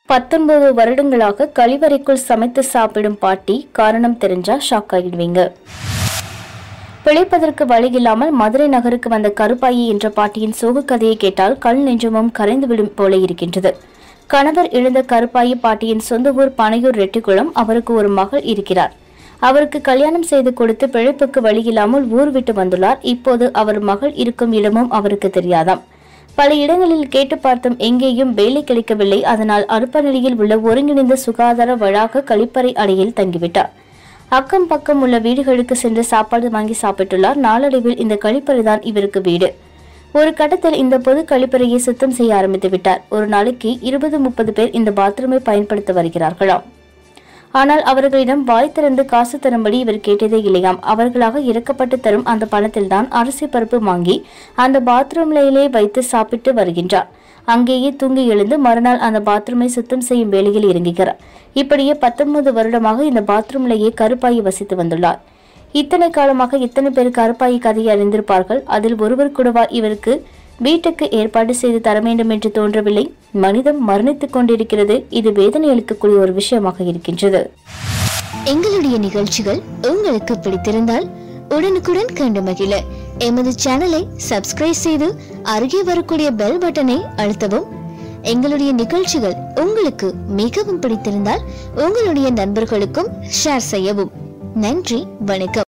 பத்தொன்பது வருடங்களாக கழிவறைக்குள் சமைத்து சாப்பிடும் பாட்டி காரணம் தெரிஞ்சா ஷாக் ஆகிடுவீங்க பிழைப்பதற்கு வழியில்லாமல் மதுரை நகருக்கு வந்த கருப்பாயி என்ற பாட்டியின் சோக கதையை கேட்டால் கல் நெஞ்சமும் கரைந்துவிடும் போல இருக்கின்றது கணவர் இழந்த கருப்பாயி பாட்டியின் சொந்த ஊர் பனையூர் ரெட்டிக்குளம் அவருக்கு ஒரு மகள் இருக்கிறார் அவருக்கு கல்யாணம் செய்து கொடுத்து பிழைப்புக்கு வழியில்லாமல் ஊர் விட்டு வந்துள்ளார் இப்போது அவர் மகள் இருக்கும் இடமும் அவருக்கு தெரியாதாம் பல இடங்களில் கேட்டு பார்த்தும் எங்கேயும் வேலை கிடைக்கவில்லை அதனால் அருப்பநிலையில் உள்ள ஒருங்கிணைந்த சுகாதார வளாக கழிப்பறை அறையில் தங்கிவிட்டார் அக்கம் பக்கம் உள்ள வீடுகளுக்கு சென்று சாப்பாடு வாங்கி சாப்பிட்டுள்ளார் நாளடைவில் இந்த கழிப்பறை தான் இவருக்கு வீடு ஒரு கட்டத்தில் இந்த பொது கழிப்பறையை சுத்தம் செய்ய ஆரம்பித்து விட்டார் ஒரு நாளைக்கு இருபது முப்பது பேர் இந்த பாத்ரூமை பயன்படுத்த வருகிறார்களாம் ஆனால் அவர்களிடம் வாய் திறந்து காசு தரும்படி இவர் கேட்டதே இல்லையாம் அவர்களாக இறக்கப்பட்டு தரும் அந்த பணத்தில்தான் அரிசி பருப்பு வாங்கி அந்த பாத்ரூம்லேயே வைத்து சாப்பிட்டு வருகின்றார் அங்கேயே தூங்கி எழுந்து மறுநாள் அந்த பாத்ரூமை சுத்தம் செய்யும் வேலையில் இறங்குகிறார் இப்படியே பத்தொன்பது வருடமாக இந்த பாத்ரூம்லேயே கருப்பாயி வசித்து வந்துள்ளார் இத்தனை காலமாக இத்தனை பேர் கருப்பாயி கதையை அறிந்திருப்பார்கள் அதில் ஒருவர் கூடவா இவருக்கு வீட்டுக்கு ஏற்பாடு செய்து தர வேண்டும் என்று தோன்றவில்லை மனிதம் மரணித்துக் கொண்டிருக்கிறது இது வேதனை அளிக்கக்கூடிய ஒரு விஷயமாக இருக்கின்றது எங்களுடைய நிகழ்ச்சிகள் உங்களுக்கு பிடித்திருந்தால் உடனுக்குடன் கண்டு மகிழ எமது சேனலை சப்ஸ்கிரைப் செய்து அருகே வரக்கூடிய பெல் பட்டனை அழுத்தவும் எங்களுடைய நிகழ்ச்சிகள் உங்களுக்கு மிகவும் பிடித்திருந்தால் உங்களுடைய நண்பர்களுக்கும் ஷேர் செய்யவும் நன்றி வணக்கம்